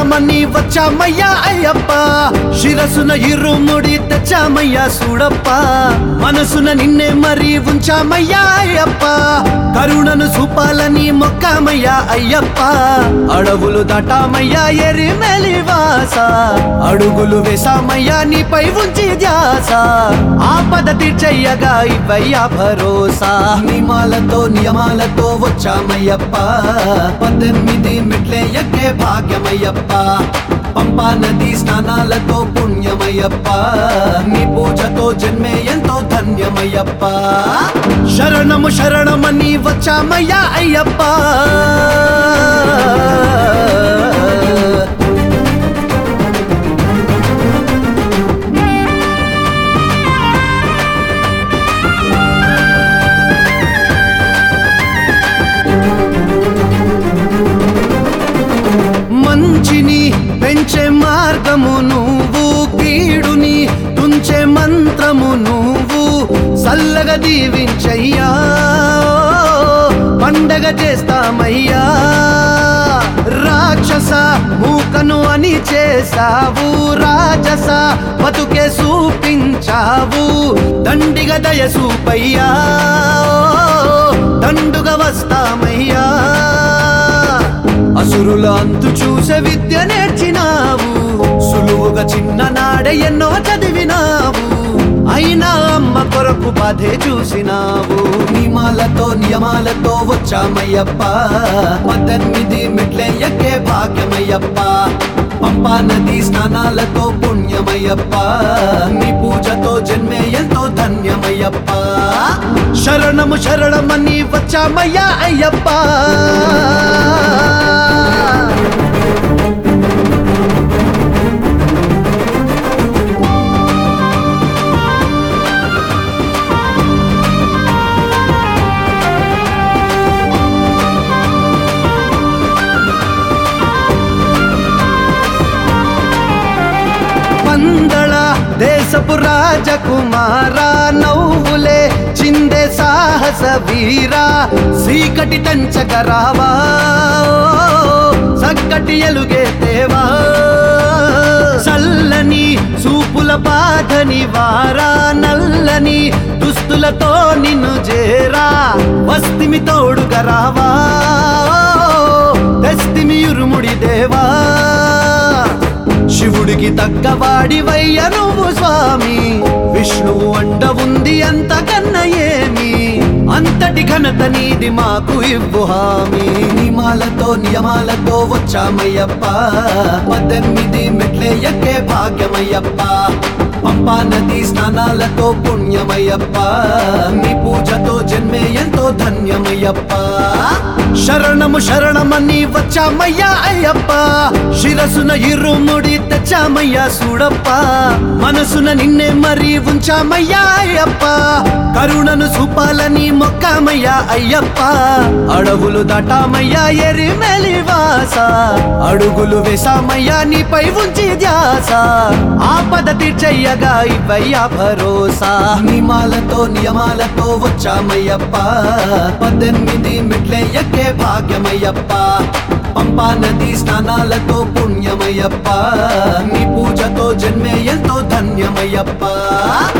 శరణమని వచ్చామయ్యా అయ్యప్ప శిరసున ఇరుముడి తెచ్చామయ్యా చూడప్ప మనసున నిన్నే మరి ఉంచామయ్యా అయ్యప్ప కరుణను చూపాలని మొక్కామయ్యా అయ్యప్ప అడవులు దాటామయ్యా ఎరిమెలి వాస అడుగులు వేసామయ్యా నీపై ఉంచి ధ్యాస ఆపద తీర్చయ్యగా ఇవయ్యా భరోసా నియమాలతో నియమాలతో వచ్చామయ్యప్ప పద్దెనిమిది మెట్లే ఎక్కే భాగ్యమయ్యప్ప పంపా నది స్నానాలతో పుణ్యమయ్యప్ప నీ పూజతో జన్మే ఎంతో ధన్యమయ్యప్ప శరణము శరణమని వచ్చామయ్యా అయ్యప్ప మంచిని పెంచే మార్గము నువ్వు కీడుని తుంచే మంత్రము నువ్వు చల్లగా దీవించయ్యా పండగ చేస్తామయ్యా రాక్షస మూకను అని చేసావు రాజస బతుకే చూపించావు దండిగ దయ సూపయ్యా దండుగా వస్తామయ్యా అసురుల అంతు చూసే విద్య నేర్చినావు సులువుగా చిన్ననాడే ఎన్నో చదివినావు అయినా అమ్మ కొరకు బాధే చూసినావు నియమాలతో నియమాలతో వచ్చామయ్యప్ప పద్దెనిమిది మెట్లే ఎక్కే భాగ్యమయ్యప్ప పంపా నది స్నానాలతో పుణ్యమయ్యప్ప నీ పూజతో జన్మే ఎంతో ధన్యమయ్యప్ప శరణము శరణమని వచ్చామయ్యా అయ్యప్ప పందళ దేశపు రాజకుమార నవ్వులే చిందే సాహస వీరా సీకటి తంచగరావా సక్కటి ఎలుగే తేవా చల్లని చూపుల బాధని వారా నల్లని దుస్తులతో నిన్ను చేరా వస్తిమి తోడుగా రావా దస్తిమి ఉరుముడి దేవా శివుడికి తగ్గవాడి వయ్య నువ్వు స్వామి విష్ణువు అంట ఉంది అంతకన్నా ఏమి అంతటి ఘనత నీది మాకు ఇవ్వు హామీ నియమాలతో నియమాలతో వచ్చామయ్యప్ప పద్దెనిమిది మెట్లే ఎక్కే భాగ్యమయ్యప్ప పంపా నది స్నానాలతో పుణ్యమయ్యప్ప నీ పూజతో జన్మే ఎంతో ధన్యమయ్యప్ప శరణము శరణమని వచ్చామయ్యా అయ్యప్ప శిరసున ఇరుముడి తెచ్చామయ్యా చూడప్ప మనసున నిన్నే మరి ఉంచామయ్యా అయ్యప్ప కరుణను చూపాలని మొక్కామయ్యా అయ్యప్ప అడవులు దాటామయ్యా ఎరిమెలి వాస అడుగులు వేసామయ్యా నీపై ఉంచి ధ్యాస ఆపద తీర్చయ్యగా ఇవయ్యా భరోసా నియమాలతో నియమాలతో వచ్చామయ్యప్ప పద్దెనిమిది మెట్లే ఎక్కే భాగ్యమయ్యప్ప పంపా నది స్నానాలతో పుణ్యమయ్యప్ప నీ పూజతో జన్మే ఎంతో ధన్యమయ్యప్ప